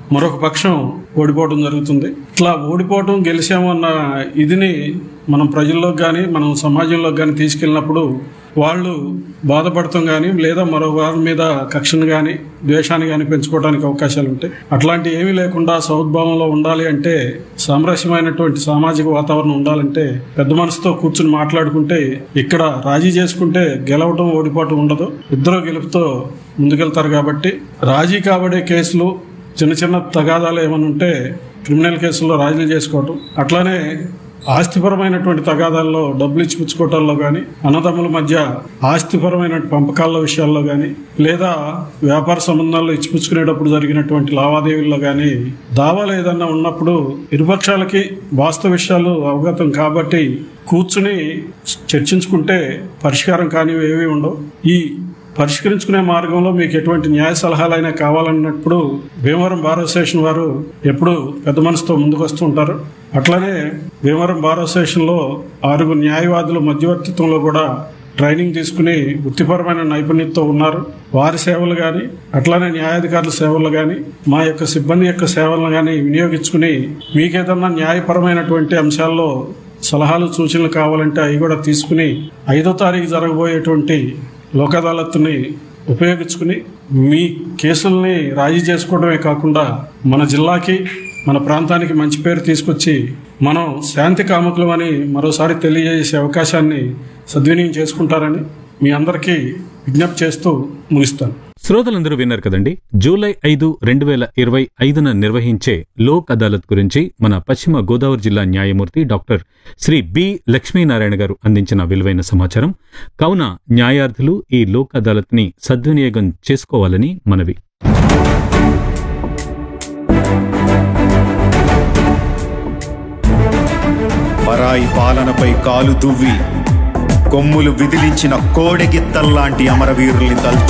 మరొక పక్షం ఓడిపోవడం జరుగుతుంది ఇట్లా ఓడిపోవడం గెలిచాము అన్న ఇదిని మనం ప్రజల్లోకి కానీ మనం సమాజంలోకి కానీ తీసుకెళ్ళినప్పుడు వాళ్ళు బాధపడటం కానీ లేదా మరో వారి మీద కక్షను కానీ ద్వేషాన్ని కానీ పెంచుకోవడానికి అవకాశాలు ఉంటాయి అట్లాంటి ఏమీ లేకుండా సౌద్భావంలో ఉండాలి అంటే సామరస్యమైనటువంటి సామాజిక వాతావరణం ఉండాలంటే పెద్ద మనసుతో కూర్చుని మాట్లాడుకుంటే ఇక్కడ రాజీ చేసుకుంటే గెలవటం ఓడిపోవటం ఉండదు ఇద్దరు గెలుపుతో ముందుకెళ్తారు కాబట్టి రాజీ కాబడే కేసులు చిన్న చిన్న తగాదాలు ఏమైనా ఉంటే క్రిమినల్ కేసుల్లో రాజీలు చేసుకోవటం అట్లానే ఆస్తిపరమైనటువంటి తగాదాల్లో డబ్బులు ఇచ్చిపుచ్చుకోవటాల్లో కానీ అన్నదమ్ముల మధ్య ఆస్తిపరమైన పంపకాల విషయాల్లో కానీ లేదా వ్యాపార సంబంధాల్లో ఇచ్చిపుచ్చుకునేటప్పుడు జరిగినటువంటి లావాదేవీల్లో కానీ దావాలు ఏదన్నా ఉన్నప్పుడు ఇరుపక్షాలకి వాస్తవ విషయాలు అవగతం కాబట్టి కూర్చుని చర్చించుకుంటే పరిష్కారం కానివి ఏవి ఉండవు ఈ పరిష్కరించుకునే మార్గంలో మీకు ఎటువంటి న్యాయ సలహాలైనా కావాలన్నప్పుడు భీమవరం బార్ అసోసియేషన్ వారు ఎప్పుడు పెద్ద మనసుతో ముందుకు వస్తూ ఉంటారు అట్లానే భీమవరం బార్ అసోసియేషన్లో ఆరుగురు న్యాయవాదుల మధ్యవర్తిత్వంలో కూడా ట్రైనింగ్ తీసుకుని వృత్తిపరమైన నైపుణ్యంతో ఉన్నారు వారి సేవలు కానీ అట్లానే న్యాయాధికారుల సేవలు కానీ మా యొక్క సిబ్బంది యొక్క సేవలను కానీ వినియోగించుకుని మీకేదన్నా న్యాయపరమైనటువంటి అంశాల్లో సలహాలు సూచనలు కావాలంటే అవి కూడా తీసుకుని ఐదో తారీఖు జరగబోయేటువంటి లోక్ అదాలత్ని ఉపయోగించుకుని మీ కేసుల్ని రాజీ చేసుకోవడమే కాకుండా మన జిల్లాకి మన ప్రాంతానికి మంచి పేరు తీసుకొచ్చి మనం శాంతి కాముకులం అని మరోసారి తెలియజేసే అవకాశాన్ని సద్వినియోగం చేసుకుంటారని మీ అందరికీ విజ్ఞప్తి చేస్తూ ముగిస్తాను శ్రోతలందరూ విన్నారు కదండి జూలై ఐదు రెండు వేల ఇరవై ఐదున నిర్వహించే లోక్ అదాలత్ గురించి మన పశ్చిమ గోదావరి జిల్లా న్యాయమూర్తి డాక్టర్ శ్రీ బి లక్ష్మీనారాయణ గారు అందించిన విలువైన సమాచారం కావున న్యాయార్థులు ఈ లోక్ అదాలత్ ని సద్వినియోగం చేసుకోవాలని మనవి పరాయి పాలనపై కాలు దువ్వి కొమ్ములు విదిలించిన కోడెగిత్తల్లాంటి అమరవీరుల్ని తలుచు